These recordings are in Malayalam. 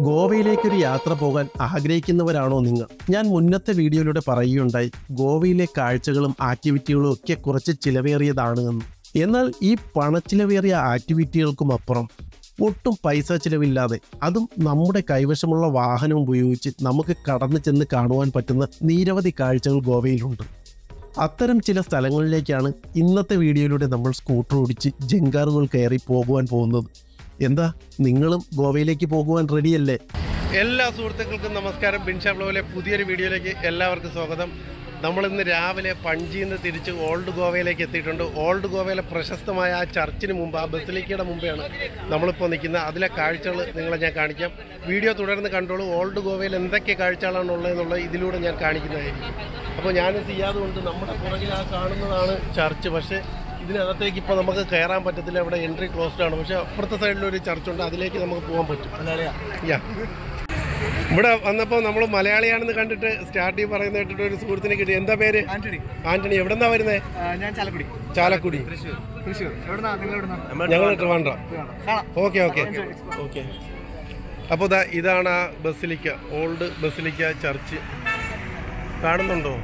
ഗോവയിലേക്കൊരു യാത്ര പോകാൻ ആഗ്രഹിക്കുന്നവരാണോ നിങ്ങൾ ഞാൻ മുന്നത്തെ വീഡിയോയിലൂടെ പറയുകയുണ്ടായി ഗോവയിലെ കാഴ്ചകളും ആക്ടിവിറ്റികളും ഒക്കെ കുറച്ച് ചിലവേറിയതാണ് എന്ന് എന്നാൽ ഈ പണച്ചിലവേറിയ ആക്ടിവിറ്റികൾക്കും അപ്പുറം ഒട്ടും പൈസ ചിലവില്ലാതെ അതും നമ്മുടെ കൈവശമുള്ള വാഹനം ഉപയോഗിച്ച് നമുക്ക് കടന്നു ചെന്ന് കാണുവാൻ പറ്റുന്ന നിരവധി കാഴ്ചകൾ ഗോവയിലുണ്ട് അത്തരം ചില സ്ഥലങ്ങളിലേക്കാണ് ഇന്നത്തെ വീഡിയോയിലൂടെ നമ്മൾ സ്കൂട്ടർ ഓടിച്ച് ജങ്കാറുകൾ കയറി പോകുവാൻ പോകുന്നത് എന്താ നിങ്ങളും ഗോവയിലേക്ക് പോകുവാൻ റെഡിയല്ലേ എല്ലാ സുഹൃത്തുക്കൾക്കും നമസ്കാരം ബിൻഷാബ്ലോവിലെ പുതിയൊരു വീഡിയോയിലേക്ക് എല്ലാവർക്കും സ്വാഗതം നമ്മൾ ഇന്ന് രാവിലെ പഞ്ചിയിൽ നിന്ന് തിരിച്ച് ഓൾഡ് ഗോവയിലേക്ക് എത്തിയിട്ടുണ്ട് ഓൾഡ് ഗോവയിലെ പ്രശസ്തമായ ആ ചർച്ചിന് മുമ്പ് ആ ബസിലിക്കയുടെ മുമ്പെയാണ് നമ്മളിപ്പോൾ നിൽക്കുന്നത് അതിലെ കാഴ്ചകൾ നിങ്ങളെ ഞാൻ കാണിക്കാം വീഡിയോ തുടർന്ന് കണ്ടോളൂ ഓൾഡ് ഗോവയിൽ എന്തൊക്കെ കാഴ്ചകളാണ് ഉള്ളതെന്നുള്ളത് ഇതിലൂടെ ഞാൻ കാണിക്കുന്നതായിരിക്കും അപ്പോൾ ഞാൻ സിയാദ് കൊണ്ട് നമ്മുടെ പുറകിൽ ആ കാണുന്നതാണ് ചർച്ച് പക്ഷേ ഇതിനകത്തേക്ക് ഇപ്പോൾ നമുക്ക് കയറാൻ പറ്റത്തില്ല ഇവിടെ എൻട്രി ക്ലോസ്ഡ് ആണ് പക്ഷേ അപ്പുറത്തെ സൈഡിലൊരു ചർച്ചുണ്ട് അതിലേക്ക് നമുക്ക് പോകാൻ പറ്റും യാ ഇവിടെ വന്നപ്പോൾ നമ്മൾ മലയാളിയാണെന്ന് കണ്ടിട്ട് സ്റ്റാർട്ടിങ് പറയുന്ന കേട്ടിട്ട് ഒരു സുഹൃത്തിനെ കിട്ടി എന്താ പേര് ആന്റണി ആന്റണി എവിടെന്നാ വരുന്നത് ആ, ഞാൻ ചാലക്കുടി ചാലക്കുടി തൃശ്ശൂർ തൃശ്ശൂർ എവിടുന്നാ നിങ്ങൾ എവിടുന്നാ ഞങ്ങൾ ട്രിവാൻഡ്രം കാണാം ഓക്കെ ഓക്കെ ഓക്കെ അപ്പോൾ ഇതാ ഇതാണ് ആ ബസിലിക്ക ഓൾഡ് ബസിലിക്ക ചർച്ച് കാണുന്നുണ്ടോ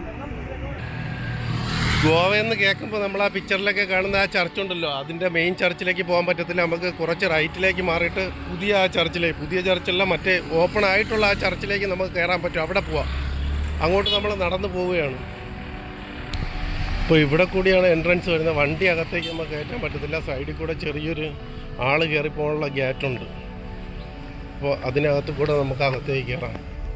ഗോവയെന്ന് കേൾക്കുമ്പോൾ നമ്മൾ ആ പിക്ചറിലൊക്കെ കാണുന്ന ആ ചർച്ച് ഉണ്ടല്ലോ അതിൻ്റെ മെയിൻ ചർച്ചിലേക്ക് പോകാൻ പറ്റത്തില്ല നമുക്ക് കുറച്ച് റൈറ്റിലേക്ക് മാറിയിട്ട് പുതിയ ആ ചർച്ചിലേക്ക് പുതിയ ചർച്ചല്ല മറ്റേ ഓപ്പൺ ആയിട്ടുള്ള ആ ചർച്ചിലേക്ക് നമുക്ക് കയറാൻ പറ്റും അവിടെ പോവാം അങ്ങോട്ട് നമ്മൾ നടന്നു പോവുകയാണ് അപ്പോൾ ഇവിടെ കൂടിയാണ് എൻട്രൻസ് വരുന്നത് വണ്ടി അകത്തേക്ക് നമുക്ക് കയറ്റാൻ പറ്റത്തില്ല സൈഡിൽ കൂടെ ചെറിയൊരു ആൾ കയറി പോകാനുള്ള ഗേറ്റുണ്ട് അപ്പോൾ അതിനകത്ത് കൂടെ നമുക്ക് അകത്തേക്ക് കയറാം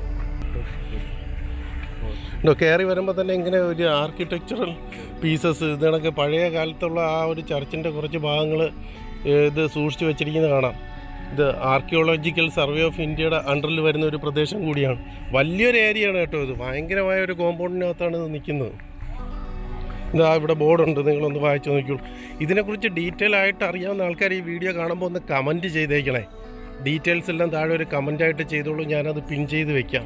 ഉണ്ടോ കയറി വരുമ്പോൾ തന്നെ ഇങ്ങനെ ഒരു ആർക്കിടെക്ചറൽ പീസസ് ഇതിനൊക്കെ പഴയ കാലത്തുള്ള ആ ഒരു ചർച്ചിൻ്റെ കുറച്ച് ഭാഗങ്ങൾ ഇത് സൂക്ഷിച്ചു വെച്ചിരിക്കുന്നത് കാണാം ഇത് ആർക്കിയോളജിക്കൽ സർവേ ഓഫ് ഇന്ത്യയുടെ അണ്ടറിൽ വരുന്ന ഒരു പ്രദേശം കൂടിയാണ് വലിയൊരു ഏരിയയാണ് കേട്ടോ ഇത് ഭയങ്കരമായ ഒരു കോമ്പൗണ്ടിനകത്താണ് ഇത് നിൽക്കുന്നത് ഇതാ ഇവിടെ ബോർഡുണ്ട് നിങ്ങളൊന്ന് വായിച്ചു നോക്കിയോളൂ ഇതിനെക്കുറിച്ച് ഡീറ്റെയിൽ ആയിട്ട് അറിയാവുന്ന ആൾക്കാർ ഈ വീഡിയോ കാണുമ്പോൾ ഒന്ന് കമൻറ്റ് ചെയ്തേക്കണേ ഡീറ്റെയിൽസ് എല്ലാം താഴെ ഒരു കമൻ്റായിട്ട് ചെയ്തോളൂ ഞാനത് പിൻ ചെയ്ത് വെക്കാം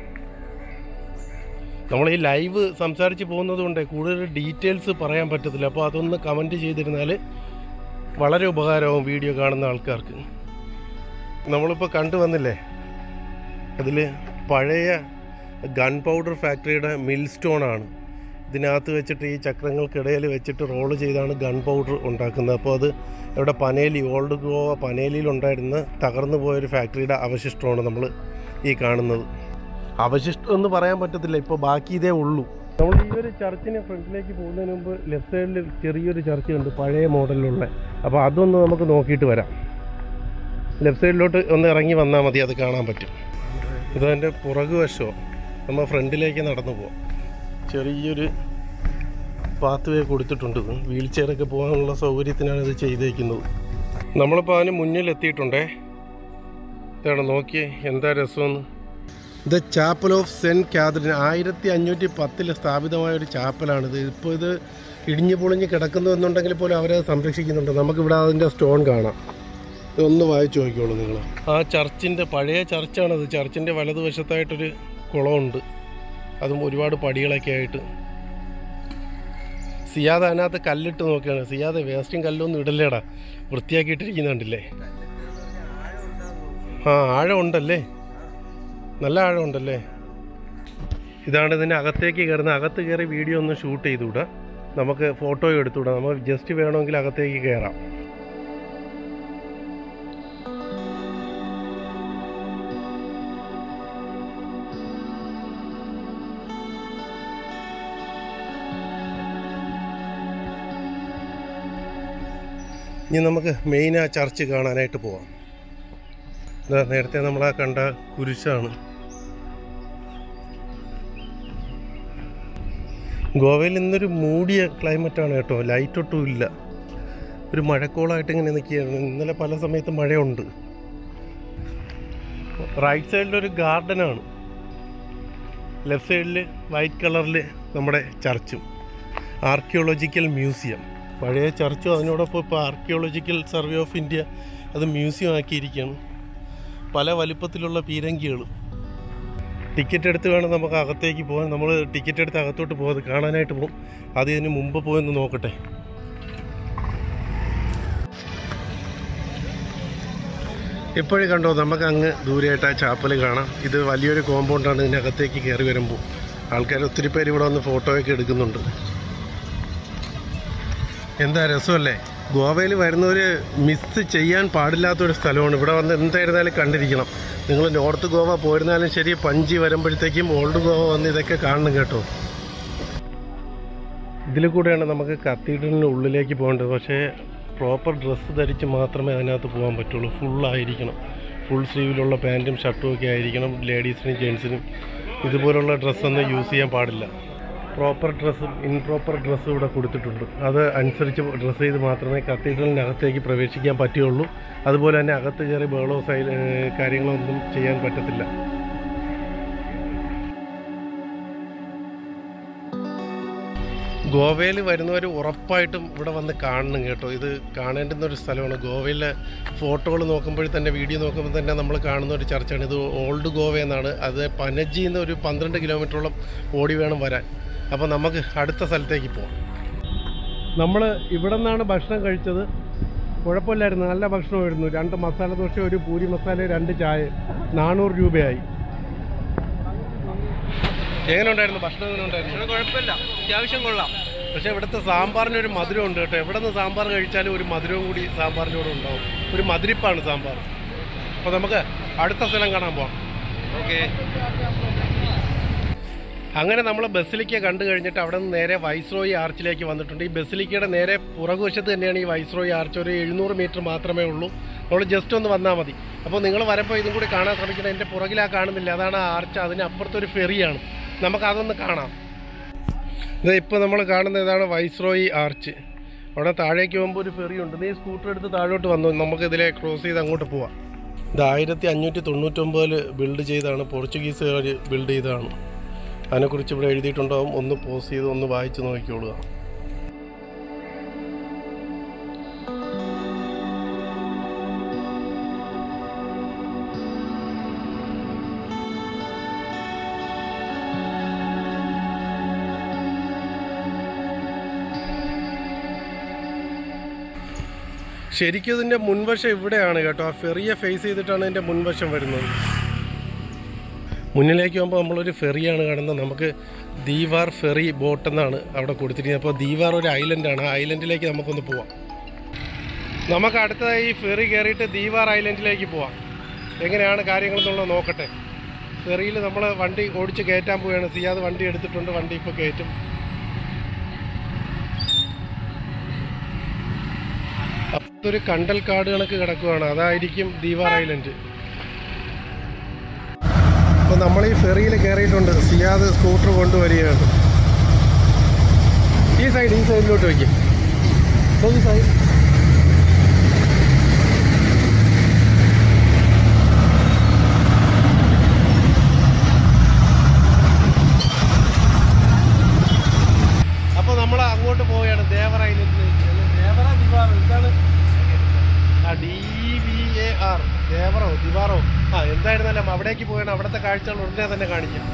നമ്മൾ ഈ ലൈവ് സംസാരിച്ച് പോകുന്നത് കൊണ്ട് കൂടുതൽ ഡീറ്റെയിൽസ് പറയാൻ പറ്റത്തില്ല അപ്പോൾ അതൊന്ന് കമൻറ്റ് ചെയ്തിരുന്നാൽ വളരെ ഉപകാരമാവും വീഡിയോ കാണുന്ന ആൾക്കാർക്ക് നമ്മളിപ്പോൾ കണ്ടു വന്നില്ലേ അതിൽ പഴയ ഗൺ പൗഡർ ഫാക്ടറിയുടെ മിൽ സ്റ്റോണാണ് ഇതിനകത്ത് വെച്ചിട്ട് ഈ ചക്രങ്ങൾക്കിടയിൽ വെച്ചിട്ട് റോള് ചെയ്താണ് ഗൺ പൗഡർ ഉണ്ടാക്കുന്നത് അപ്പോൾ അത് ഇവിടെ പനേലി ഓൾഡ് ഗോവ പനേലിയിലുണ്ടായിരുന്ന തകർന്നു പോയൊരു ഫാക്ടറിയുടെ അവശിഷ്ടമാണ് നമ്മൾ ഈ കാണുന്നത് അവശിഷ്ടം എന്ന് പറയാൻ പറ്റത്തില്ല ഇപ്പോൾ ബാക്കി ഇതേ ഉള്ളൂ നമ്മൾ ഈ ഒരു ചർച്ചിന് ഫ്രണ്ടിലേക്ക് പോകുന്നതിന് മുമ്പ് ലെഫ്റ്റ് സൈഡിൽ ചെറിയൊരു ചർച്ച് ഉണ്ട് പഴയ മോഡലിലുള്ള അപ്പോൾ അതൊന്ന് നമുക്ക് നോക്കിയിട്ട് വരാം ലെഫ്റ്റ് സൈഡിലോട്ട് ഒന്ന് ഇറങ്ങി വന്നാൽ മതി അത് കാണാൻ പറ്റും ഇതതിൻ്റെ പുറകു വശമോ നമ്മൾ ഫ്രണ്ടിലേക്ക് നടന്നു പോവാം ചെറിയൊരു പാത്ത് വേ കൊടുത്തിട്ടുണ്ട് ഇത് വീൽ ചെയറൊക്കെ പോകാനുള്ള സൗകര്യത്തിനാണ് ഇത് ചെയ്തേക്കുന്നത് നമ്മളിപ്പോൾ അതിന് മുന്നിൽ എത്തിയിട്ടുണ്ടേ ഇതാണ് നോക്കിയേ എന്താ രസമെന്ന് the chapel of saint Catherine ആയിരത്തി അഞ്ഞൂറ്റി പത്തിൽ സ്ഥാപിതമായ ഒരു ചാപ്പലാണിത് ഇപ്പോൾ ഇത് ഇടിഞ്ഞു പൊളിഞ്ഞ് കിടക്കുന്നു എന്നുണ്ടെങ്കിൽ പോലും അവരത് സംരക്ഷിക്കുന്നുണ്ട് നമുക്കിവിടെ അതിൻ്റെ സ്റ്റോൺ കാണാം ഇതൊന്ന് വായിച്ചു നോക്കിക്കോളൂ നിങ്ങൾ ആ ചർച്ചിൻ്റെ പഴയ ചർച്ചാണത് ചർച്ചിൻ്റെ വലതുവശത്തായിട്ടൊരു കുളമുണ്ട് അതും ഒരുപാട് പടികളൊക്കെ ആയിട്ട് സിയാദ് അതിനകത്ത് കല്ലിട്ട് നോക്കുകയാണ് സിയാദ് വേസ്റ്റും കല്ലൊന്നും ഇടല്ലേടാ വൃത്തിയാക്കിയിട്ടിരിക്കുന്നുണ്ടല്ലേ ആ ആഴം ഉണ്ടല്ലേ നല്ല ആഴം ഉണ്ടല്ലേ ഇതാണ് ഇതിൻ്റെ അകത്തേക്ക് കയറുന്ന അകത്ത് കയറി വീഡിയോ ഒന്ന് ഷൂട്ട് ചെയ്തുകൂടാ നമുക്ക് ഫോട്ടോയും എടുത്തുകൂടാ നമുക്ക് ജസ്റ്റ് വേണമെങ്കിൽ അകത്തേക്ക് കയറാം ഇനി നമുക്ക് മെയിൻ ആ ചർച്ച് കാണാനായിട്ട് പോവാം ഇതാ നേരത്തെ നമ്മൾ ആ കണ്ട കുരിശാണ് ഗോവയിൽ ഇന്നൊരു മൂടിയ ക്ലൈമറ്റാണ് കേട്ടോ ലൈറ്റ് ഒട്ടും ഇല്ല ഒരു മഴക്കോളായിട്ട് ഇങ്ങനെ നിൽക്കുകയാണ് ഇന്നലെ പല സമയത്ത് മഴയുണ്ട് റൈറ്റ് സൈഡിലൊരു ഗാർഡനാണ് ലെഫ്റ്റ് സൈഡിൽ വൈറ്റ് കളറിൽ നമ്മുടെ ചർച്ചും ആർക്കിയോളജിക്കൽ മ്യൂസിയം പഴയ ചർച്ചും അതിനോടൊപ്പം ഇപ്പോൾ ആർക്കിയോളജിക്കൽ സർവേ ഓഫ് ഇന്ത്യ അത് മ്യൂസിയം ആക്കിയിരിക്കുകയാണ് പല വലിപ്പത്തിലുള്ള പീരങ്കികളും ടിക്കറ്റ് എടുത്ത് വേണം നമുക്ക് അകത്തേക്ക് പോകാൻ നമ്മൾ ടിക്കറ്റ് എടുത്ത് അകത്തോട്ട് പോകാതെ കാണാനായിട്ട് പോകും അത് ഇതിന് മുമ്പ് പോയെന്ന് നോക്കട്ടെ ഇപ്പോഴും കണ്ടോ നമുക്ക് അങ്ങ് ദൂരെയായിട്ട് ആ ചാപ്പൽ കാണാം ഇത് വലിയൊരു കോമ്പൗണ്ടാണ് ഇതിനകത്തേക്ക് കയറി വരുമ്പോൾ ആൾക്കാർ ഒത്തിരി പേര് ഇവിടെ വന്ന് ഫോട്ടോയൊക്കെ എടുക്കുന്നുണ്ട് എന്താ രസമല്ലേ ഗോവയിൽ വരുന്നവർ മിസ് ചെയ്യാൻ പാടില്ലാത്തൊരു സ്ഥലമാണ് ഇവിടെ വന്ന് എന്തായിരുന്നാലും കണ്ടിരിക്കണം നിങ്ങൾ നോർത്ത് ഗോവ പോയിരുന്നാലും ശരി പഞ്ചി വരുമ്പോഴത്തേക്കും ഓൾഡ് ഗോവ വന്ന് ഇതൊക്കെ കാണണം കേട്ടോ ഇതിൽ കൂടെയാണ് നമുക്ക് കത്തീഡ്രലിന് ഉള്ളിലേക്ക് പോകേണ്ടത് പക്ഷേ പ്രോപ്പർ ഡ്രസ്സ് ധരിച്ച് മാത്രമേ അതിനകത്ത് പോകാൻ പറ്റുള്ളൂ ഫുള്ളായിരിക്കണം ഫുൾ സ്ലീവിലുള്ള പാൻറ്റും ഷർട്ടും ഒക്കെ ആയിരിക്കണം ലേഡീസിനും ജെൻസിനും ഇതുപോലുള്ള ഡ്രസ്സൊന്നും യൂസ് ചെയ്യാൻ പാടില്ല പ്രോപ്പർ ഡ്രസ്സും ഇൻപ്രോപ്പർ ഡ്രസ്സും ഇവിടെ കൊടുത്തിട്ടുണ്ട് അത് അനുസരിച്ച് ഡ്രസ്സ് ചെയ്ത് മാത്രമേ കത്തീഡ്രലിനകത്തേക്ക് പ്രവേശിക്കാൻ പറ്റുകയുള്ളൂ അതുപോലെ തന്നെ അകത്ത് കയറി ബഹളോ സൈ ഏഹ് കാര്യങ്ങളൊന്നും ചെയ്യാൻ പറ്റത്തില്ല ഗോവയിൽ വരുന്നവർ ഉറപ്പായിട്ടും ഇവിടെ വന്ന് കാണണം കേട്ടോ ഇത് കാണേണ്ടുന്ന ഒരു സ്ഥലമാണ് ഗോവയിലെ ഫോട്ടോകൾ നോക്കുമ്പോൾ തന്നെ വീഡിയോ നോക്കുമ്പോൾ തന്നെ നമ്മൾ കാണുന്ന ഒരു ചർച്ചയാണ് ഇത് ഓൾഡ് ഗോവ എന്നാണ് അത് പനജിയിൽ നിന്ന് ഒരു പന്ത്രണ്ട് കിലോമീറ്ററോളം ഓടി വേണം വരാൻ അപ്പോൾ നമുക്ക് അടുത്ത സ്ഥലത്തേക്ക് പോകാം നമ്മൾ ഇവിടെ നിന്നാണ് ഭക്ഷണം കഴിച്ചത് കുഴപ്പമില്ലായിരുന്നു നല്ല ഭക്ഷണമായിരുന്നു രണ്ട് മസാല ദോശ ഒരു പൂരി മസാല രണ്ട് ചായ നാനൂറ് രൂപയായി എങ്ങനെ ഉണ്ടായിരുന്നു ഭക്ഷണം എങ്ങനെ ഉണ്ടായിരുന്നു കുഴപ്പമില്ല അത്യാവശ്യം കൊള്ളാം പക്ഷേ ഇവിടുത്തെ സാമ്പാറിന് ഒരു മധുരം ഉണ്ട് കേട്ടോ എവിടെ നിന്ന് സാമ്പാർ കഴിച്ചാലും ഒരു മധുരവും കൂടി സാമ്പാറിൻ്റെ കൂടെ ഉണ്ടാവും ഒരു മധുരിപ്പാണ് സാമ്പാർ അപ്പോൾ നമുക്ക് അടുത്ത സ്ഥലം കാണാൻ പോകാം ഓക്കെ അങ്ങനെ നമ്മൾ ബസിലിക്ക കണ്ടു കഴിഞ്ഞിട്ട് അവിടെ നിന്ന് നേരെ വൈസ്രോയി ആർച്ചിലേക്ക് വന്നിട്ടുണ്ട് ഈ ബസിലിക്കയുടെ നേരെ പുറകുവശത്ത് തന്നെയാണ് ഈ വൈസ്രോയി ആർച്ച് ഒരു എഴുന്നൂറ് മീറ്റർ മാത്രമേ ഉള്ളൂ നമ്മൾ ജസ്റ്റ് ഒന്ന് വന്നാൽ മതി അപ്പോൾ നിങ്ങൾ വരുമ്പോൾ ഇതും കൂടി കാണാൻ ശ്രമിക്കണം എൻ്റെ പുറകിലാ കാണുന്നില്ല അതാണ് ആ ആർച്ച് അതിന് അപ്പുറത്തൊരു ഫെറിയാണ് നമുക്കതൊന്ന് കാണാം ഇത് ഇപ്പോൾ നമ്മൾ കാണുന്ന ഇതാണ് വൈസ്രോയി ആർച്ച് അവിടെ താഴേക്ക് പോകുമ്പോൾ ഒരു ഫെറി ഉണ്ട് നീ സ്കൂട്ടർ എടുത്ത് താഴോട്ട് വന്നു നമുക്ക് ഇതിലെ ക്രോസ് ചെയ്ത് അങ്ങോട്ട് പോവാം ഇത് ആയിരത്തി അഞ്ഞൂറ്റി തൊണ്ണൂറ്റൊമ്പതിൽ ബിൽഡ് ചെയ്താണ് പോർച്ചുഗീസുകാർ ബിൽഡ് ചെയ്തതാണ് അതിനെക്കുറിച്ച് ഇവിടെ എഴുതിയിട്ടുണ്ടാവും ഒന്ന് പോസ് ചെയ്ത് ഒന്ന് വായിച്ച് നോക്കിക്കോളുക ശരിക്കും ഇതിൻ്റെ മുൻവശം ഇവിടെയാണ് കേട്ടോ ആ ഫെറിയെ ഫേസ് ചെയ്തിട്ടാണ് ഇതിൻ്റെ മുൻവശം വരുന്നത് മുന്നിലേക്ക് പോകുമ്പോൾ നമ്മളൊരു ഫെറിയാണ് കാണുന്നത് നമുക്ക് ദീവാർ ഫെറി ബോട്ട് എന്നാണ് അവിടെ കൊടുത്തിരിക്കുന്നത് അപ്പോൾ ദീവാർ ഒരു ഐലൻഡാണ് ആ ഐലൻഡിലേക്ക് നമുക്കൊന്ന് പോവാം നമുക്ക് അടുത്തതായി ഈ ഫെറി കയറിയിട്ട് ദീവാർ ഐലൻഡിലേക്ക് പോവാം എങ്ങനെയാണ് കാര്യങ്ങളെന്നുള്ളത് നോക്കട്ടെ ഫെറിയിൽ നമ്മൾ വണ്ടി ഓടിച്ച് കയറ്റാൻ പോവുകയാണ് സിയാദ് വണ്ടി എടുത്തിട്ടുണ്ട് വണ്ടി ഇപ്പോൾ കയറ്റും അപ്പത്തൊരു കണ്ടൽ കാട് കണക്ക് കിടക്കുകയാണ് അതായിരിക്കും ദീവാർ ഐലൻഡ് അപ്പോൾ നമ്മൾ ഈ ഫെറിയിൽ കയറിയിട്ടുണ്ട് സിയാദ് സ്കൂട്ടർ കൊണ്ടുവരികയാണ് ഈ സൈഡ് ഈ സൈഡിലോട്ട് വയ്ക്കും ഈ സൈഡ് അപ്പോൾ നമ്മൾ അങ്ങോട്ട് പോവുകയാണ് ദേവർ ഐലൻഡിലേക്ക് അല്ലേ? ദേവറ ദിവാറോ എന്താണ് ആ ഡി വി എ ആർ ദേവറോ ദിവാറോ ആ എന്തായിരുന്നാലും അവിടേക്ക് പോയാണ് അവിടുത്തെ കാഴ്ചകൾ ഉടനെ തന്നെ കാണിക്കാം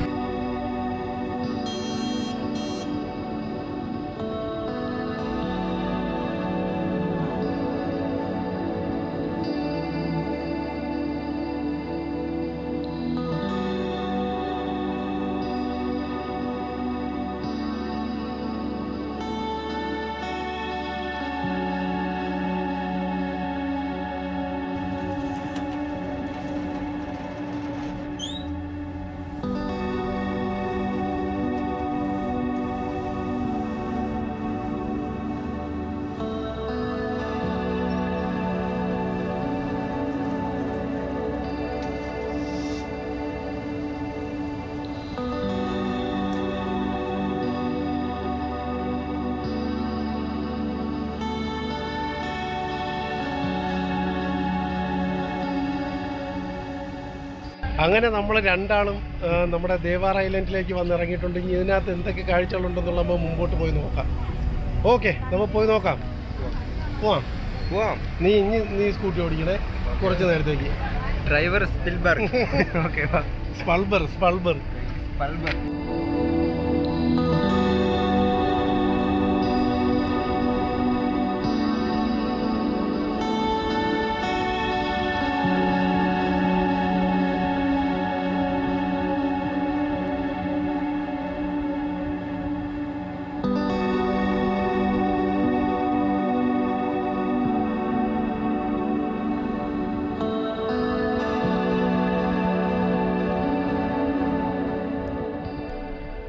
അങ്ങനെ നമ്മൾ രണ്ടാളും ആ, നമ്മുടെ ദേവാർ ഐലൻഡിലേക്ക് വന്നിറങ്ങിയിട്ടുണ്ട് ഇനി ഇതിനകത്ത് എന്തൊക്കെ കാഴ്ചകളുണ്ടെന്നുള്ള നമ്മൾ മുമ്പോട്ട് പോയി നോക്കാം ഓക്കെ നമ്മൾ പോയി നോക്കാം പോവാം പോവാം നീ ഇനി നീ സ്കൂട്ടി ഓടിക്കണേ കുറച്ച് നേരത്തേക്ക് driver Spielberg okay Spielberg Spielberg Spielberg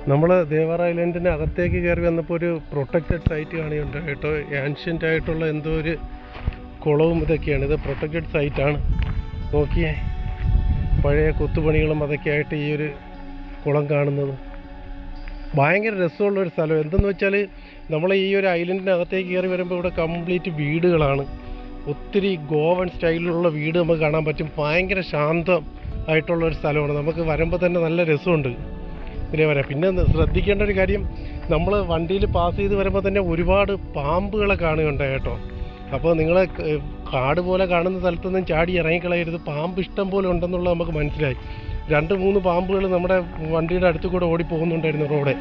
നമ്മൾ ദേവർ ഐലൻഡിന് അകത്തേക്ക് കയറി വന്നപ്പോൾ ഒരു പ്രൊട്ടക്റ്റഡ് സൈറ്റ് കാണുകയുണ്ട് കേട്ടോ ആൻഷ്യൻ്റ് ആയിട്ടുള്ള എന്തോ ഒരു കുളവും ഇതൊക്കെയാണ് ഇത് പ്രൊട്ടക്റ്റഡ് സൈറ്റാണ് നോക്കിയേ പഴയ കൊത്തുപണികളും അതൊക്കെ ആയിട്ട് ഈ ഒരു കുളം കാണുന്നത് ഭയങ്കര രസമുള്ള ഒരു സ്ഥലം എന്തെന്ന് വെച്ചാൽ നമ്മൾ ഈ ഒരു ഐലൻഡിനകത്തേക്ക് കയറി വരുമ്പോൾ ഇവിടെ കംപ്ലീറ്റ് വീടുകളാണ് ഒത്തിരി ഗോവൻ സ്റ്റൈലിലുള്ള വീട് നമുക്ക് കാണാൻ പറ്റും ഭയങ്കര ശാന്തം ആയിട്ടുള്ള ഒരു സ്ഥലമാണ് നമുക്ക് വരുമ്പോൾ തന്നെ നല്ല രസമുണ്ട് ഇതിലെ വരാം പിന്നെ ഒന്ന് ശ്രദ്ധിക്കേണ്ട ഒരു കാര്യം നമ്മൾ വണ്ടിയിൽ പാസ് ചെയ്ത് വരുമ്പോൾ തന്നെ ഒരുപാട് പാമ്പുകളെ കാണുകയുണ്ട് കേട്ടോ അപ്പോൾ നിങ്ങൾ കാട് പോലെ കാണുന്ന സ്ഥലത്തൊന്നും ചാടി ഇറങ്ങിക്കളയരുത് പാമ്പ് ഇഷ്ടം പോലെ ഉണ്ടെന്നുള്ളത് നമുക്ക് മനസ്സിലായി രണ്ട് മൂന്ന് പാമ്പുകൾ നമ്മുടെ വണ്ടിയുടെ അടുത്ത് കൂടെ ഓടി പോകുന്നുണ്ടായിരുന്നു റോഡെ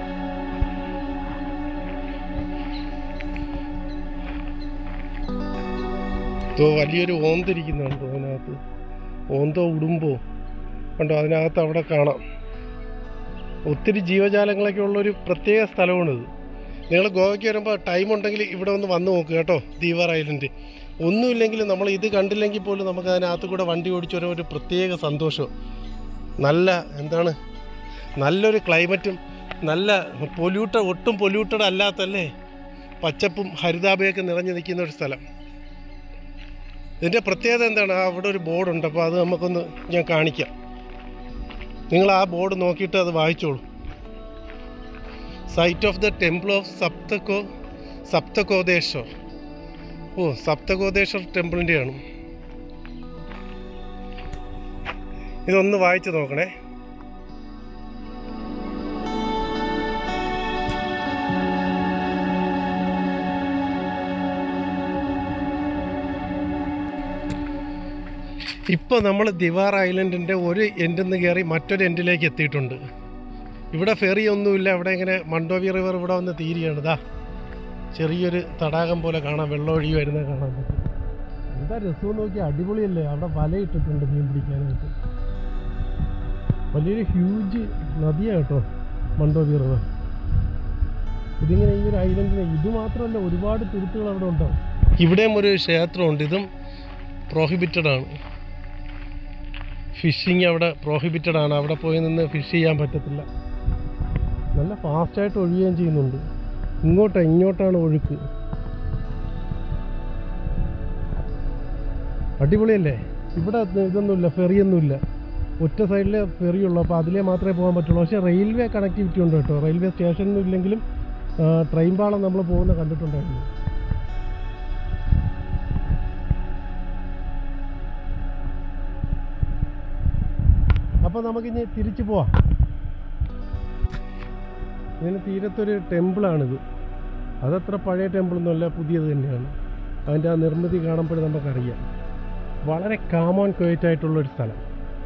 ഇതോ വലിയൊരു ഓന്തിരിക്കുന്നുണ്ട് അതിനകത്ത് ഓന്തോ ഉടുമ്പോ കണ്ടോ അതിനകത്ത് അവിടെ കാണാം ഒത്തിരി ജീവജാലങ്ങളൊക്കെ ഉള്ളൊരു പ്രത്യേക സ്ഥലമാണിത് നിങ്ങൾ ഗോവയ്ക്ക് വരുമ്പോൾ ടൈം ഉണ്ടെങ്കിൽ ഇവിടെ ഒന്ന് വന്ന് നോക്കുക കേട്ടോ ദീവാർ ഐലൻഡ് ഒന്നുമില്ലെങ്കിൽ നമ്മൾ ഇത് കണ്ടില്ലെങ്കിൽ പോലും നമുക്ക് അതിനകത്ത് കൂടെ വണ്ടി ഓടിച്ചു വരാൻ ഒരു പ്രത്യേക സന്തോഷം നല്ല എന്താണ് നല്ലൊരു ക്ലൈമറ്റും നല്ല പൊല്യൂട്ടഡ് ഒട്ടും പൊല്യൂട്ടഡ് അല്ലാത്തല്ലേ പച്ചപ്പും ഹരിതാഭയൊക്കെ നിറഞ്ഞു നിൽക്കുന്ന ഒരു സ്ഥലം ഇതിൻ്റെ പ്രത്യേകത എന്താണ് ആ അവിടെ ഒരു ബോർഡുണ്ട് അപ്പോൾ അത് നമുക്കൊന്ന് ഞാൻ കാണിക്കാം നിങ്ങൾ ആ ബോർഡ് നോക്കിയിട്ട് അത് വായിച്ചോളൂ site of the temple of സപ്തകോ സപ്തകോദേശ്വർ ഓ സപ്തകോദേശ്വർ ടെമ്പിളിൻ്റെയാണ് ഇതൊന്ന് വായിച്ച് നോക്കണേ ഇപ്പോൾ നമ്മൾ ദിവാർ ഐലൻഡിൻ്റെ ഒരു എൻഡിൽ നിന്ന് കയറി മറ്റൊരു എൻഡിലേക്ക് എത്തിയിട്ടുണ്ട് ഇവിടെ ഫെറി ഒന്നുമില്ല അവിടെ ഇങ്ങനെ മണ്ടോവി റിവർ ഇവിടെ വന്ന് തീരുകയാണ് ഇതാ ചെറിയൊരു തടാകം പോലെ കാണാം വെള്ളം ഒഴുകി വരുന്നത് കാണാൻ പറ്റും എന്താ രസം നോക്കി അടിപൊളിയല്ലേ അവിടെ വലയിട്ടിട്ടുണ്ട് മീൻ പിടിക്കാനായിട്ട് വലിയൊരു ഹ്യൂജ് നദിയാണ് കേട്ടോ മണ്ടോവി റിവർ ഇതിങ്ങനെ ഈ ഒരു ഐലൻഡിന് ഇത് മാത്രമല്ല ഒരുപാട് തുരുത്തുകൾ അവിടെ ഉണ്ടാവും ഇവിടെയും ഒരു ക്ഷേത്രമുണ്ട് ഇതും പ്രോഹിബിറ്റഡ് ആണ് ഫിഷിങ് അവിടെ പ്രോഹിബിറ്റഡ് ആണ് അവിടെ പോയി നിന്ന് ഫിഷ് ചെയ്യാൻ പറ്റത്തില്ല നല്ല ഫാസ്റ്റായിട്ട് ഒഴുകുകയും ചെയ്യുന്നുണ്ട് ഇങ്ങോട്ടാ ഇങ്ങോട്ടാണ് ഒഴുക്ക് അടിപൊളിയല്ലേ ഇവിടെ ഇതൊന്നുമില്ല ഫെറിയൊന്നുമില്ല ഒറ്റ സൈഡിലെ ഫെറിയുള്ളൂ അപ്പോൾ അതിലേ മാത്രമേ പോകാൻ പറ്റുള്ളൂ പക്ഷേ റെയിൽവേ കണക്ടിവിറ്റി ഉണ്ട് കേട്ടോ റെയിൽവേ സ്റ്റേഷനൊന്നും ഇല്ലെങ്കിലും ട്രെയിൻ പാളം നമ്മൾ പോകുന്ന കണ്ടിട്ടുണ്ടായിരുന്നു അപ്പോൾ നമുക്കിനി തിരിച്ചു പോവാം ഇതിന് തീരത്തൊരു ടെമ്പിളാണിത് അതത്ര പഴയ ടെമ്പിളൊന്നുമല്ല പുതിയത് തന്നെയാണ് അതിൻ്റെ ആ നിർമ്മിതി കാണുമ്പോൾ നമുക്കറിയാം വളരെ കാമോൺ ക്വയറ്റ് ആയിട്ടുള്ളൊരു സ്ഥലം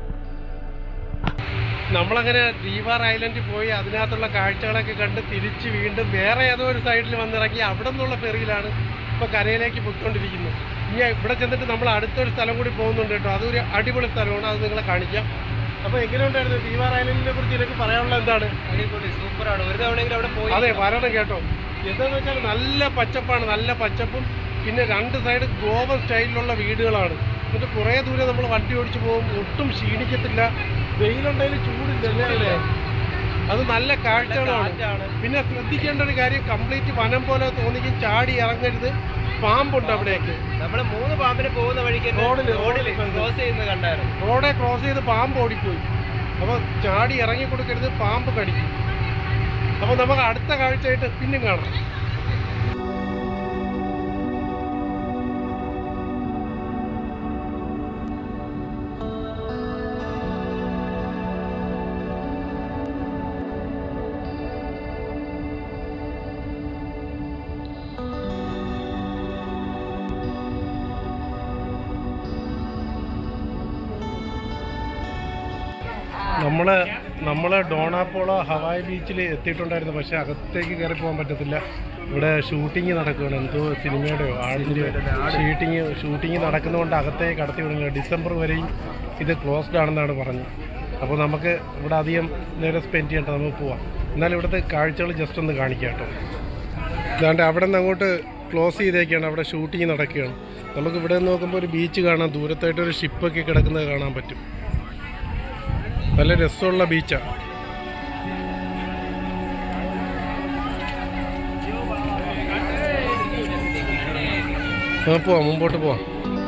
നമ്മളങ്ങനെ ദീവാർ ഐലൻഡിൽ പോയി അതിനകത്തുള്ള കാഴ്ചകളൊക്കെ കണ്ട് തിരിച്ച് വീണ്ടും വേറെ ഏതോ ഒരു സൈഡിൽ വന്നിറങ്ങി അവിടെ നിന്നുള്ള ഫെറിയിലാണ് ഇപ്പോൾ കരയിലേക്ക് പോയിക്കൊണ്ടിരിക്കുന്നത് ഇനി ഇവിടെ ചെന്നിട്ട് നമ്മൾ അടുത്തൊരു സ്ഥലം കൂടി പോകുന്നുണ്ട് കേട്ടോ അതൊരു അടിപൊളി സ്ഥലമാണ് അത് നിങ്ങളെ കാണിക്കാം അപ്പോൾ എങ്ങനെയുണ്ടായിരുന്നു ദീവാർ ഐലൻഡിനെ കുറിച്ച് എനിക്ക് പറയാനുള്ളത് എന്താണ് അടിപൊളി സൂപ്പറാണ് ഒരു തവണയെങ്കിലും അവിടെ പോയി അതെ വരണം കേട്ടോ എന്താന്ന് വെച്ചാൽ നല്ല പച്ചപ്പാണ് നല്ല പച്ചപ്പും പിന്നെ രണ്ട് സൈഡ് ഗോവൻ സ്റ്റൈലിലുള്ള വീടുകളാണ് എന്നിട്ട് കുറേ ദൂരം നമ്മൾ വണ്ടി ഓടിച്ച് പോകും ഒട്ടും ക്ഷീണിക്കത്തില്ല വെയിലുണ്ടെങ്കിൽ ചൂടില്ല അല്ലേ അത് നല്ല കാഴ്ചകളാണ് കാറ്റാണ്. പിന്നെ ശ്രദ്ധിക്കേണ്ട ഒരു കാര്യം കംപ്ലീറ്റ് വനം പോലെ തോന്നിക്കും ചാടി ഇറങ്ങരുത് പാമ്പുണ്ട് അവിടെയൊക്കെ നമ്മള് മൂന്ന് പാമ്പിന് പോകുന്ന വഴിക്ക് തന്നെ റോഡില്, റോഡിൽ റോഡിൽ ക്രോസ് ചെയ്യുന്നത് കണ്ടായിരുന്നു റോഡെ ക്രോസ് ചെയ്ത് പാമ്പ് ഓടിപ്പോയി അപ്പോൾ ചാടി ഇറങ്ങി കൊടുക്കരുത് പാമ്പ് കടിക്കും അപ്പോൾ നമുക്ക് അടുത്ത കാഴ്ചയായിട്ട് പിന്നെയും കാണാം നമ്മൾ നമ്മൾ ഡോണാപ്പോളോ ഹവായ് ബീച്ചിൽ എത്തിയിട്ടുണ്ടായിരുന്നു പക്ഷേ അകത്തേക്ക് കയറി പോകാൻ പറ്റത്തില്ല ഇവിടെ ഷൂട്ടിംഗ് നടക്കുകയാണ് എന്തോ സിനിമയുടെയോ ആടിൻ്റെയോ ഷൂട്ടിങ് ഷൂട്ടിംഗ് നടക്കുന്നതുകൊണ്ട് അകത്തേക്ക് കടത്തി വിടുന്നില്ല ഡിസംബർ വരെയും ഇത് ക്ലോസ്ഡ് ആണെന്നാണ് പറഞ്ഞത് അപ്പോൾ നമുക്ക് ഇവിടെ അധികം നേരം സ്പെൻഡ് ചെയ്യേണ്ട നമുക്ക് പോവാം എന്നാൽ ഇവിടുത്തെ കാഴ്ചകൾ ജസ്റ്റ് ഒന്ന് കാണിക്കാം കേട്ടോ ഇതാണ്ട് അവിടെ നിന്ന് അങ്ങോട്ട് ക്ലോസ് ചെയ്തേക്കാണ് അവിടെ ഷൂട്ടിംഗ് നടക്കുകയാണ് നമുക്ക് ഇവിടെ നിന്ന് നോക്കുമ്പോൾ ഒരു ബീച്ച് കാണാം ദൂരത്തായിട്ട് ഒരു ഷിപ്പൊക്കെ കിടക്കുന്നത് കാണാൻ പറ്റും നല്ല രസമുള്ള ബീച്ചാണ് ആ പോവാം മുമ്പോട്ട് പോവാം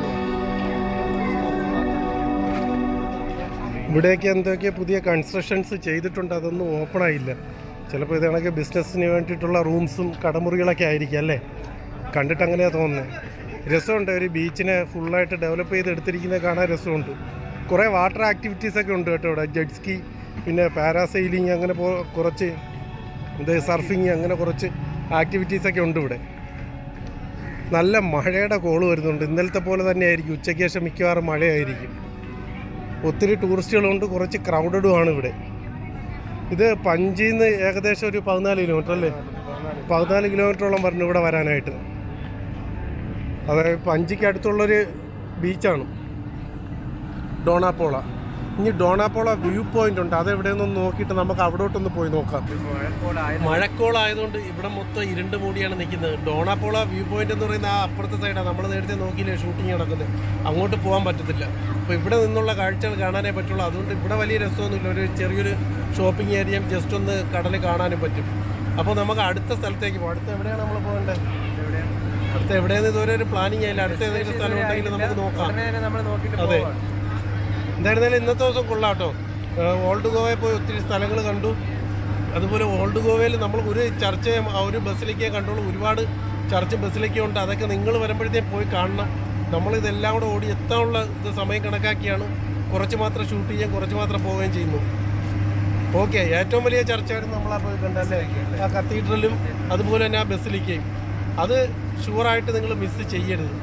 ഇവിടെയൊക്കെ എന്തൊക്കെ പുതിയ കൺസ്ട്രക്ഷൻസ് ചെയ്തിട്ടുണ്ട് അതൊന്നും ഓപ്പൺ ആയില്ല ചിലപ്പോൾ ഇത് കണക്ക് ബിസിനസ്സിന് വേണ്ടിയിട്ടുള്ള റൂംസും കടമുറികളൊക്കെ ആയിരിക്കും അല്ലേ കണ്ടിട്ട് അങ്ങനെയാണ് തോന്നുന്നത് രസമുണ്ട് ഒരു ബീച്ചിനെ ഫുള്ളായിട്ട് ഡെവലപ്പ് ചെയ്ത് എടുത്തിരിക്കുന്നത് കാണാൻ രസമുണ്ട് കുറേ വാട്ടർ ആക്ടിവിറ്റീസ് ഒക്കെ ഉണ്ട് കേട്ടോ ഇവിടെ ജെറ്റ്സ്കി പിന്നെ പാരാസൈലിങ് അങ്ങനെ പോ കുറച്ച് ഇത് സർഫിങ് അങ്ങനെ കുറച്ച് ആക്ടിവിറ്റീസ് ഒക്കെ ഉണ്ട് ഇവിടെ നല്ല മഴയുടെ കോള് വരുന്നുണ്ട് ഇന്നലത്തെ പോലെ തന്നെ ആയിരിക്കും ഉച്ചയ്ക്ക് ശേഷം മിക്കവാറും മഴയായിരിക്കും ഒത്തിരി ടൂറിസ്റ്റുകളുണ്ട് കുറച്ച് ക്രൗഡഡും ആണ് ഇവിടെ ഇത് പഞ്ചിൽ നിന്ന് ഏകദേശം ഒരു പതിനാല് കിലോമീറ്റർ അല്ലേ പതിനാല് കിലോമീറ്ററോളം പറഞ്ഞു ഇവിടെ വരാനായിട്ട് അതായത് പഞ്ചിക്ക് അടുത്തുള്ളൊരു ബീച്ചാണ് ഡോണാപ്പോള ഇനി ഡോണാപ്പോള വ്യൂ പോയിന്റ് ഉണ്ട് അതെവിടെയെന്നൊന്ന് നോക്കിയിട്ട് നമുക്ക് അവിടോട്ടൊന്ന് പോയി നോക്കാം മഴക്കോളായതുകൊണ്ട് ഇവിടെ മൊത്തം ഇരുണ്ട് മൂടിയാണ് നിൽക്കുന്നത് ഡോണാപ്പോള വ്യൂ പോയിന്റ് എന്ന് പറയുന്ന ആ അപ്പുറത്തെ സൈഡാണ് നമ്മൾ നേരത്തെ നോക്കിയില്ലേ ഷൂട്ടിംഗ് നടക്കുന്നത് അങ്ങോട്ട് പോകാൻ പറ്റത്തില്ല അപ്പോൾ ഇവിടെ നിന്നുള്ള കാഴ്ചകൾ കാണാനേ പറ്റുള്ളൂ അതുകൊണ്ട് ഇവിടെ വലിയ രസമൊന്നുമില്ല ഒരു ചെറിയൊരു ഷോപ്പിംഗ് ഏരിയയും ജസ്റ്റ് ഒന്ന് കടൽ കാണാനും പറ്റും അപ്പോൾ നമുക്ക് അടുത്ത സ്ഥലത്തേക്ക് പോകാം അടുത്ത എവിടെയാണ് നമ്മൾ പോകേണ്ടത് അടുത്ത എവിടെയെന്ന് ഇതുവരെ ഒരു പ്ലാനിങ് ആയില്ല അടുത്ത ഏതെങ്കിലും സ്ഥലം ഉണ്ടെങ്കിൽ നമുക്ക് നോക്കാം നമ്മൾ നോക്കിയിട്ട് അതെ പോവാം. എന്തായിരുന്നാലും ഇന്നത്തെ ദിവസം കൊള്ളാട്ടോ ഏഹ് ഓൾഡ് ഗോവയിൽ പോയി ഒത്തിരി സ്ഥലങ്ങൾ കണ്ടു അതുപോലെ ഓൾഡ് ഗോവയിൽ നമ്മൾ ഒരു ചർച്ചയും ആ ഒരു ബസ്സിലേക്കേ കണ്ടുള്ളൂ ഒരുപാട് ചർച്ച ബസ്സിലേക്ക് ഉണ്ട് അതൊക്കെ നിങ്ങൾ വരുമ്പോഴത്തേക്ക് പോയി കാണണം നമ്മളിതെല്ലാം കൂടെ ഓടി എത്താനുള്ള ഇത് സമയം കണക്കാക്കിയാണ് കുറച്ച് മാത്രം ഷൂട്ട് ചെയ്യുകയും കുറച്ച് മാത്രം പോവുകയും ചെയ്യുന്നു ഓക്കെ ഏറ്റവും വലിയ ചർച്ചയായിരുന്നു നമ്മളാ പോയി കണ്ടല്ലേ ആ കത്തീഡ്രലും അതുപോലെ തന്നെ ആ ബസ്സിലേക്കും അത് ഷുവറായിട്ട് നിങ്ങൾ മിസ് ചെയ്യരുത്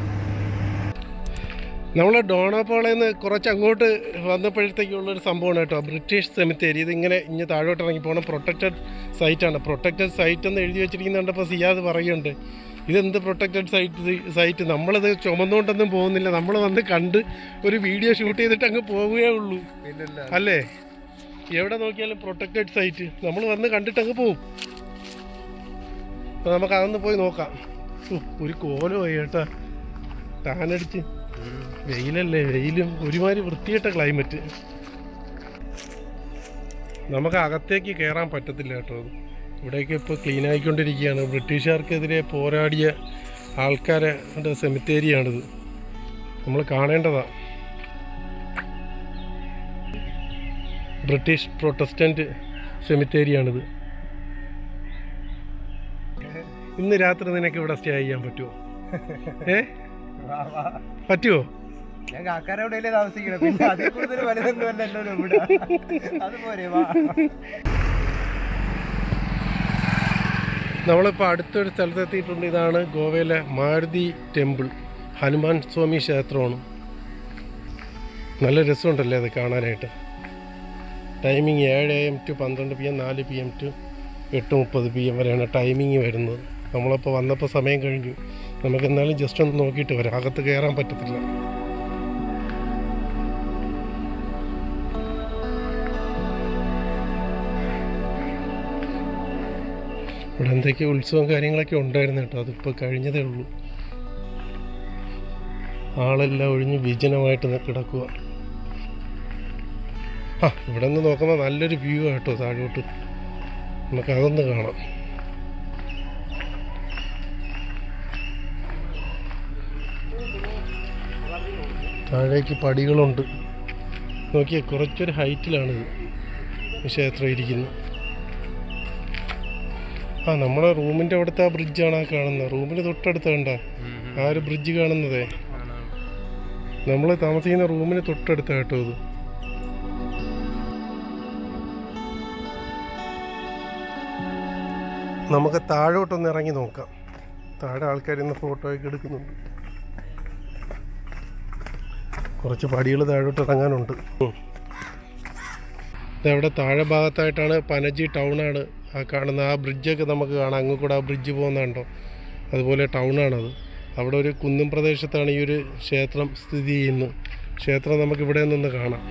നമ്മൾ ഡോണാപ്പോളയിൽ നിന്ന് കുറച്ച് അങ്ങോട്ട് വന്നപ്പോഴത്തേക്കുള്ളൊരു സംഭവമാണ് കേട്ടോ ബ്രിട്ടീഷ് സെമിത്തേരി ഇതിങ്ങനെ ഇങ്ങനെ താഴോട്ട് ഇറങ്ങി പോകണം പ്രൊട്ടക്റ്റഡ് സൈറ്റാണ് പ്രൊട്ടക്റ്റഡ് സൈറ്റ് എന്ന് എഴുതി വെച്ചിരിക്കുന്നുണ്ടപ്പോൾ സിയാദ് പറയുന്നുണ്ട് ഇതെന്ത് പ്രൊട്ടക്റ്റഡ് സൈറ്റ് സൈറ്റ് നമ്മളിത് ചുമന്നുകൊണ്ടൊന്നും പോകുന്നില്ല നമ്മൾ വന്ന് കണ്ട് ഒരു വീഡിയോ ഷൂട്ട് ചെയ്തിട്ട് അങ്ങ് പോവുകയേ ഉള്ളൂ അല്ലേ എവിടെ നോക്കിയാലും പ്രൊട്ടക്റ്റഡ് സൈറ്റ് നമ്മൾ വന്ന് കണ്ടിട്ട് അങ്ങ് പോവും അപ്പോൾ നമുക്ക് അതൊന്ന് പോയി നോക്കാം ഉഫ്, ഒരു കോലമായി കേട്ടാ ടാനടിച്ച് വെയിലല്ലേ വെയിലും ഒരുമാതിരി വൃത്തിയിട്ട ക്ലൈമറ്റ് നമുക്ക് അകത്തേക്ക് കയറാൻ പറ്റത്തില്ല കേട്ടോ അത് ഇവിടെയൊക്കെ ഇപ്പോൾ ക്ലീൻ ആയിക്കൊണ്ടിരിക്കുകയാണ് ബ്രിട്ടീഷുകാർക്കെതിരെ പോരാടിയ ആൾക്കാരെ സെമിത്തേരിയാണിത് നമ്മൾ കാണേണ്ടതാ ബ്രിട്ടീഷ് പ്രൊട്ടസ്റ്റന്റ് സെമിത്തേരിയാണിത് ഇന്ന് രാത്രി നിനക്ക് ഇവിടെ സ്റ്റേ ചെയ്യാൻ പറ്റുമോ ഏ പറ്റുമോ ഞാൻ കാക്കാരോടെ താമസിക്കണം പിന്നെ അതിൽ കൂടുതൽ വലുതൊന്നും അല്ല എന്നോട് ഇവിടെ അത് പോരെ വാ നമ്മളിപ്പോൾ അടുത്തൊരു സ്ഥലത്തെത്തിയിട്ടുണ്ട് ഇതാണ് ഗോവയിലെ മാരുതി ടെമ്പിൾ ഹനുമാൻ സ്വാമി ക്ഷേത്രമാണ് നല്ല രസമുണ്ടല്ലേ അത് കാണാനായിട്ട് ടൈമിങ് ഏഴ് എം ടു പന്ത്രണ്ട് പി എം നാല് പി എം ടു എട്ട് മുപ്പത് പി എം വരെയാണ് ടൈമിങ് വരുന്നത് നമ്മളപ്പോൾ വന്നപ്പോൾ സമയം കഴിഞ്ഞു നമുക്ക് എന്നാലും ജസ്റ്റ് ഒന്ന് നോക്കിയിട്ട് വരാം അകത്ത് കയറാൻ പറ്റത്തില്ല ഇവിടെ എന്തൊക്കെയോ ഉത്സവം കാര്യങ്ങളൊക്കെ ഉണ്ടായിരുന്നു കേട്ടോ അതിപ്പോൾ കഴിഞ്ഞതേ ഉള്ളൂ ആളെല്ലാം ഒഴിഞ്ഞ് വിജനമായിട്ട് നി- കിടക്കുക ആ ഇവിടെ നിന്ന് നോക്കുമ്പോൾ നല്ലൊരു വ്യൂ കേട്ടോ താഴോട്ട് നമുക്ക് അതൊന്ന് കാണാം താഴേക്ക് പടികളുണ്ട് നോക്കിയേ കുറച്ചൊരു ഹൈറ്റിലാണിത് ഈ ക്ഷേത്രം ഇരിക്കുന്നത് ആ നമ്മുടെ റൂമിൻ്റെ അവിടുത്തെ ആ ബ്രിഡ്ജാണ് ആ കാണുന്നത് റൂമിന് തൊട്ടടുത്ത് കണ്ട ആ ഒരു ബ്രിഡ്ജ് കാണുന്നതേ നമ്മൾ താമസിക്കുന്ന റൂമിന് തൊട്ടടുത്ത കേട്ടോ ഇത് നമുക്ക് താഴോട്ടൊന്ന് ഇറങ്ങി നോക്കാം താഴെ ആൾക്കാർ ഇന്ന് ഫോട്ടോ ഒക്കെ എടുക്കുന്നുണ്ട് കുറച്ച് പടികൾ താഴോട്ട് ഇറങ്ങാനുണ്ട് ഉം. ഇതവിടെ താഴെ ഭാഗത്തായിട്ടാണ് പനജി ടൗണാണ് ആ കാണുന്ന ആ ബ്രിഡ്ജൊക്കെ നമുക്ക് കാണാം അങ്ങ് കൂടെ ആ ബ്രിഡ്ജ് പോകുന്നുണ്ടോ അതുപോലെ ടൗണാണത് അവിടെ ഒരു കുന്നും പ്രദേശത്താണ് ഈ ഒരു ക്ഷേത്രം സ്ഥിതി ചെയ്യുന്നത് ക്ഷേത്രം നമുക്ക് ഇവിടെ നിന്ന് കാണാം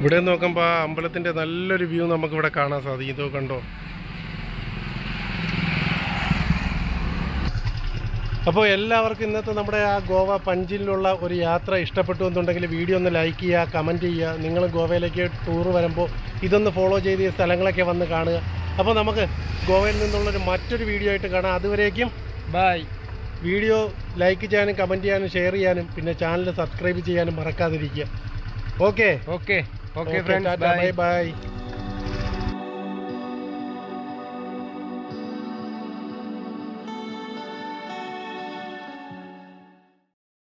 ഇവിടെ നോക്കുമ്പോൾ ആ അമ്പലത്തിൻ്റെ നല്ലൊരു വ്യൂ നമുക്ക് ഇവിടെ കാണാൻ സാധിക്കും ഇതോ കണ്ടോ അപ്പോൾ എല്ലാവർക്കും ഇന്നത്തെ നമ്മുടെ ആ ഗോവ പഞ്ചിലുള്ള ഒരു യാത്ര ഇഷ്ടപ്പെട്ടു എന്നുണ്ടെങ്കിൽ വീഡിയോ ഒന്ന് ലൈക്ക് ചെയ്യുക കമൻറ്റ് ചെയ്യുക നിങ്ങൾ ഗോവയിലേക്ക് ടൂർ വരുമ്പോൾ ഇതൊന്ന് ഫോളോ ചെയ്ത് ഈ സ്ഥലങ്ങളൊക്കെ വന്ന് കാണുക അപ്പോൾ നമുക്ക് ഗോവയിൽ നിന്നുള്ളൊരു മറ്റൊരു വീഡിയോ ആയിട്ട് കാണാം അതുവരേക്കും ബൈ വീഡിയോ ലൈക്ക് ചെയ്യാനും കമൻറ്റ് ചെയ്യാനും ഷെയർ ചെയ്യാനും പിന്നെ ചാനൽ സബ്സ്ക്രൈബ് ചെയ്യാനും മറക്കാതിരിക്കുക okay okay okay friends bye bye by